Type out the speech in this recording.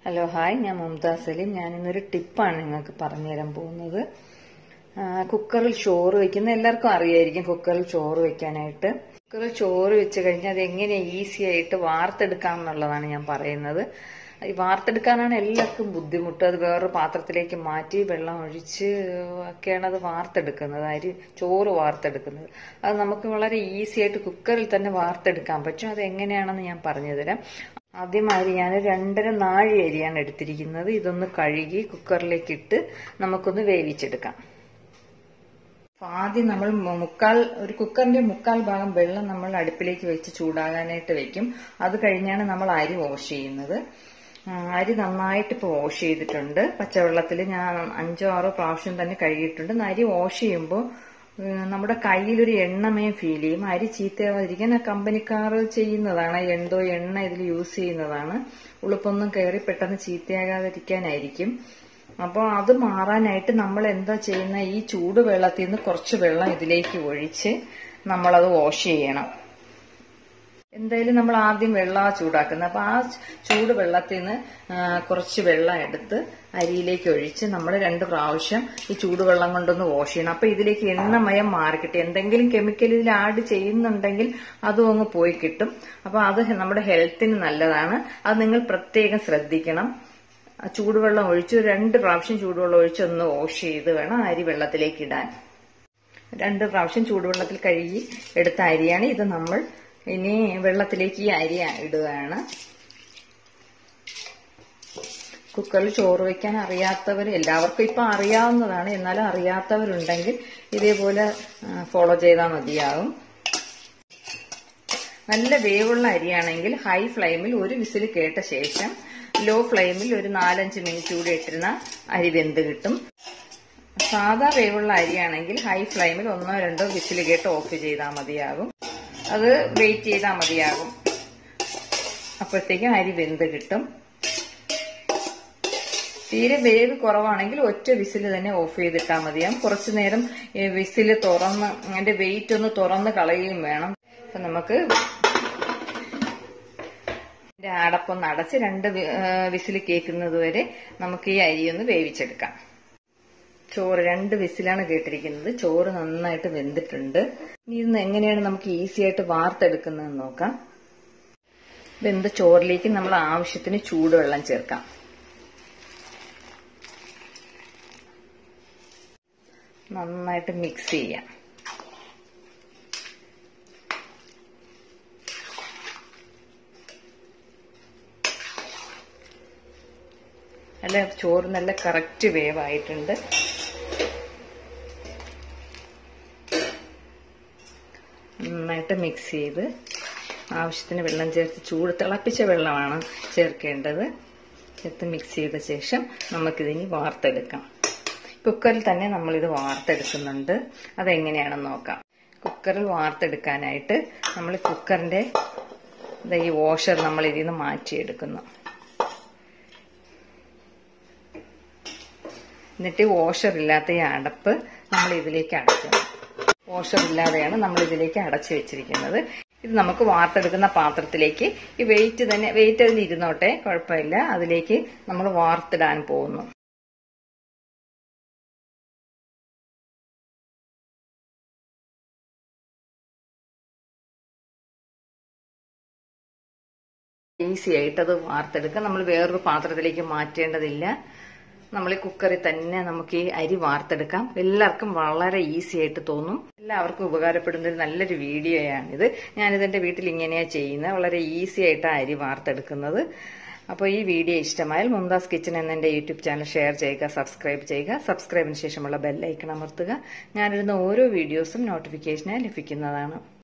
hello hi ഞാൻ മുംതാസ് സലീം ഞാൻ ഇന്നൊരു ടിപ്പാണ് നിങ്ങൾക്ക് പറഞ്ഞുതരാൻ പോകുന്നത് ആ, കുക്കറിൽ ചോറ് വെക്കുന്ന എല്ലാവർക്കും അറിയായിരിക്കും കുക്കറിൽ ചോറ് വെക്കാനായിട്ട് കുക്കറിൽ ചോറ് വെച്ച് കഴിഞ്ഞാൽ അത് എങ്ങനെ ഈസി ആയിട്ട് വാർത്തെടുക്കാം എന്നുള്ളതാണ് ഞാൻ പറയുന്നത് ഈ വാർത്തെടുക്കാനാണ് എല്ലാവർക്കും ബുദ്ധിമുട്ട് അത് വേറൊരു പാത്രത്തിലേക്ക് മാറ്റി വെള്ളം ഒഴിച്ച് ഒക്കെയാണ് അത് വാർത്തെടുക്കുന്നത് അരി ചോറ് വാർത്തെടുക്കുന്നത് അത് നമുക്ക് വളരെ ഈസി ആയിട്ട് കുക്കറിൽ തന്നെ വാർത്തെടുക്കാൻ പറ്റും അത് എങ്ങനെയാണെന്ന് ഞാൻ പറഞ്ഞുതരാം ആദ്യമായി ഞാൻ രണ്ടര നാഴി അരിയാണ് എടുത്തിരിക്കുന്നത് ഇതൊന്ന് കഴുകി കുക്കറിലേക്ക് ഇട്ട് നമുക്കൊന്ന് വേവിച്ചെടുക്കാം അപ്പൊ ആദ്യം നമ്മൾ മു- മുക്കാൽ ഒരു കുക്കറിന്റെ മുക്കാൽ ഭാഗം വെള്ളം നമ്മൾ അടുപ്പിലേക്ക് വെച്ച് ചൂടാകാനായിട്ട് വെക്കും അത് കഴിഞ്ഞാണ് നമ്മൾ അരി വാഷ് ചെയ്യുന്നത് ആ, അരി നന്നായിട്ട് ഇപ്പോൾ വാഷ് ചെയ്തിട്ടുണ്ട് പച്ചവെള്ളത്തിൽ ഞാൻ അഞ്ചോ ആറോ പ്രാവശ്യം തന്നെ കഴുകിയിട്ടുണ്ട് അരി വാഷ് ചെയ്യുമ്പോൾ ഏഹ് നമ്മുടെ കയ്യിലൊരു എണ്ണമയം ഫീൽ ചെയ്യും അരി ചീത്തയാവാതിരിക്കാൻ ആ കമ്പനിക്കാർ ചെയ്യുന്നതാണ് എന്തോ എണ്ണ ഇതിൽ യൂസ് ചെയ്യുന്നതാണ് ഉളുപ്പൊന്നും കയറി പെട്ടെന്ന് ചീത്തയാകാതിരിക്കാനായിരിക്കും അപ്പോൾ അത് മാറാനായിട്ട് നമ്മൾ എന്താ ചെയ്യുന്ന ഈ ചൂട് വെള്ളത്തിൽ നിന്ന് കുറച്ച് വെള്ളം ഇതിലേക്ക് ഒഴിച്ച് നമ്മളത് വാഷ് ചെയ്യണം എന്തായാലും നമ്മൾ ആദ്യം വെള്ളം ചൂടാക്കുന്നത് അപ്പൊ ആ ചൂട് വെള്ളത്തിൽ നിന്ന് ആ, കുറച്ച് വെള്ളം എടുത്ത് അരിയിലേക്ക് ഒഴിച്ച് നമ്മൾ രണ്ട് പ്രാവശ്യം ഈ ചൂടുവെള്ളം കൊണ്ടൊന്ന് വാഷ് ചെയ്യണം അപ്പൊ ഇതിലേക്ക് എണ്ണമയം മാറിക്കിട്ടും എന്തെങ്കിലും കെമിക്കൽ ഇതിൽ ആഡ് ചെയ്യുന്നുണ്ടെങ്കിൽ അതും അങ്ങ് പോയി കിട്ടും അപ്പൊ അത് നമ്മുടെ ഹെൽത്തിന് നല്ലതാണ് അത് നിങ്ങൾ പ്രത്യേകം ശ്രദ്ധിക്കണം ആ ചൂടുവെള്ളം ഒഴിച്ച് ഒരു രണ്ട് പ്രാവശ്യം ചൂടുവെള്ളം ഒഴിച്ച് ഒന്ന് വാഷ് ചെയ്ത് വേണം അരി വെള്ളത്തിലേക്ക് ഇടാൻ രണ്ട് പ്രാവശ്യം ചൂടുവെള്ളത്തിൽ കഴുകി എടുത്ത അരിയാണ് ഇത് നമ്മൾ ഇനി വെള്ളത്തിലേക്ക് ഈ അരി ഇടുകയാണ് കുക്കറിൽ ചോറ് വെക്കാൻ അറിയാത്തവർ എല്ലാവർക്കും ഇപ്പൊ അറിയാവുന്നതാണ് എന്നാലും അറിയാത്തവരുണ്ടെങ്കിൽ ഇതേപോലെ ഫോളോ ചെയ്താൽ മതിയാകും നല്ല വേവുള്ള അരിയാണെങ്കിൽ ഹൈ ഫ്ലെയിമിൽ ഒരു വിസിൽ കേട്ട ശേഷം ലോ ഫ്ലെയിമിൽ ഒരു നാലഞ്ച് മിനിറ്റ് കൂടി ഇട്ടിരുന്ന അരി വെന്ത് കിട്ടും സാധാ വേവുള്ള അരിയാണെങ്കിൽ ഹൈ ഫ്ലെയിമിൽ ഒന്നോ രണ്ടോ വിസിൽ കേട്ട് ഓഫ് ചെയ്താൽ മതിയാകും അത് വെയിറ്റ് ചെയ്താൽ മതിയാകും അപ്പോഴത്തേക്കും അരി വെന്ത് കിട്ടും തീരെ വേവ് കുറവാണെങ്കിൽ ഒറ്റ വിസിൽ തന്നെ ഓഫ് ചെയ്തിട്ടാൽ മതിയാകും കുറച്ചു നേരം വിസിൽ തുറന്ന് അതിന്റെ വെയിറ്റ് ഒന്ന് തുറന്ന് കളയുകയും വേണം അപ്പൊ നമുക്ക് ഇതിന്റെ അടപ്പൊന്ന് അടച്ച് രണ്ട് വിസിൽ കേൾക്കുന്നത് വരെ നമുക്ക് ഈ അരി ഒന്ന് വേവിച്ചെടുക്കാം ചോറ് രണ്ട് വിസിലാണ് കേട്ടിരിക്കുന്നത് ചോറ് നന്നായിട്ട് വെന്തിട്ടുണ്ട് ഇനി ഇന്ന് എങ്ങനെയാണ് നമുക്ക് ഈസി ആയിട്ട് വാർത്തെടുക്കുന്നതെന്ന് നോക്കാം വെന്ത ചോറിലേക്ക് നമ്മൾ ആവശ്യത്തിന് ചൂടുവെള്ളം ചേർക്കാം നന്നായിട്ട് മിക്സ് ചെയ്യാം നല്ല ചോറ് നല്ല കറക്റ്റ് വേവായിട്ടുണ്ട് നന്നായിട്ട് മിക്സ് ചെയ്ത് ആവശ്യത്തിന് വെള്ളം ചേർത്ത് ചൂട് തിളപ്പിച്ച വെള്ളമാണ് ചേർക്കേണ്ടത് ചേർത്ത് മിക്സ് ചെയ്ത ശേഷം നമുക്കിതിനി വാർത്തെടുക്കാം കുക്കറിൽ തന്നെ നമ്മളിത് വാർത്തെടുക്കുന്നുണ്ട് അതെങ്ങനെയാണെന്ന് നോക്കാം കുക്കറിൽ വാർത്തെടുക്കാനായിട്ട് നമ്മൾ കുക്കറിന്റെ ഈ വാഷർ നമ്മൾ ഇതിൽ നിന്ന് മാറ്റിയെടുക്കുന്നു എന്നിട്ട് വാഷർ ഇല്ലാത്ത ഈ അടപ്പ് നമ്മൾ ഇതിലേക്ക് അടയ്ക്കണം വാഷർ ഇല്ലാതെയാണ് നമ്മൾ ഇതിലേക്ക് അടച്ചു വെച്ചിരിക്കുന്നത് ഇത് നമുക്ക് വാർത്തെടുക്കുന്ന പാത്രത്തിലേക്ക് ഈ വെയിറ്റ് തന്നെ വെയിറ്റ് അതിൽ ഇരുന്നോട്ടെ കുഴപ്പമില്ല അതിലേക്ക് നമ്മൾ വാർത്തിടാൻ പോകുന്നു ഈസി ആയിട്ട് അത് വാർത്തെടുക്കാം നമ്മൾ വേറൊരു പാത്രത്തിലേക്ക് മാറ്റേണ്ടതില്ല നമ്മൾ ഈ കുക്കറിൽ തന്നെ നമുക്ക് ഈ അരി വാർത്തെടുക്കാം എല്ലാവർക്കും വളരെ ഈസി ആയിട്ട് തോന്നും എല്ലാവർക്കും ഉപകാരപ്പെടുന്ന ഒരു നല്ലൊരു വീഡിയോയാണിത് ഞാനിതെന്റെ വീട്ടിൽ ഇങ്ങനെയാ ചെയ്യുന്നത് വളരെ ഈസി ആയിട്ടാണ് അരി വാർത്തെടുക്കുന്നത് അപ്പോൾ ഈ വീഡിയോ ഇഷ്ടമായാൽ മുംതാസ് കിച്ചൺ എന്ന എൻ്റെ യൂട്യൂബ് ചാനൽ ഷെയർ ചെയ്യുക സബ്സ്ക്രൈബ് ചെയ്യുക സബ്സ്ക്രൈബിന് ശേഷമുള്ള ബെല്ലൈക്കൺ അമർത്തുക ഞാനിടുന്ന ഓരോ വീഡിയോസും നോട്ടിഫിക്കേഷനായി ലഭിക്കുന്നതാണ്